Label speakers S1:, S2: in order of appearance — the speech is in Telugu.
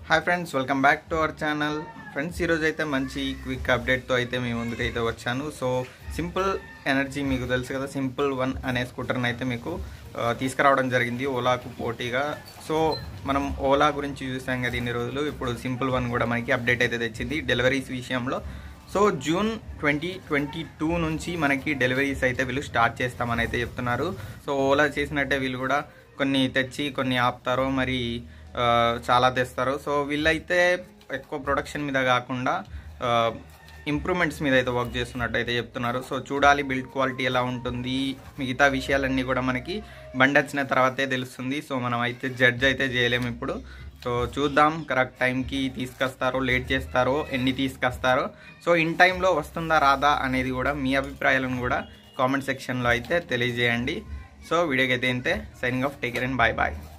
S1: hi friends welcome back to our channel friends ఈరోజు అయితే మంచి క్విక్ అప్డేట్తో అయితే మీ ముందుకైతే వచ్చాను సో సింపుల్ ఎనర్జీ మీకు తెలుసు కదా సింపుల్ వన్ అనే స్కూటర్ని అయితే మీకు ఆ, తీసుకురావడం జరిగింది ఓలాకు పోటీగా సో మనం ఓలా గురించి చూసాం కదా ఇన్ని రోజులు ఇప్పుడు సింపుల్ వన్ కూడా మనకి అప్డేట్ అయితే తెచ్చింది డెలివరీస్ విషయంలో so June twenty twenty two నుంచి మనకి డెలివరీస్ అయితే వీళ్ళు స్టార్ట్ చేస్తామని అయితే చెప్తున్నారు సో ఓలా చేసినట్టే వీళ్ళు కూడా కొన్ని తెచ్చి కొన్ని ఆపుతారో మరి ఆ, చాలా తెస్తారు సో వీళ్ళైతే ఎక్కువ ప్రొడక్షన్ మీద కాకుండా ఇంప్రూవ్మెంట్స్ మీద అయితే వర్క్ చేస్తున్నట్టు అయితే చెప్తున్నారు సో చూడాలి బిల్డ్ క్వాలిటీ ఎలా ఉంటుంది మిగతా విషయాలన్నీ కూడా మనకి బండి వచ్చిన తర్వాతే తెలుస్తుంది సో మనం అయితే జడ్జ్ అయితే చేయలేము ఇప్పుడు సో చూద్దాం కరెక్ట్ టైంకి తీసుకొస్తారో లేట్ చేస్తారో ఎన్ని తీసుకొస్తారో సో ఇన్ టైంలో వస్తుందా రాదా అనేది కూడా మీ అభిప్రాయాలను కూడా కామెంట్ సెక్షన్లో అయితే తెలియజేయండి సో వీడియోకి అయితే ఇంతే signing off take and bye bye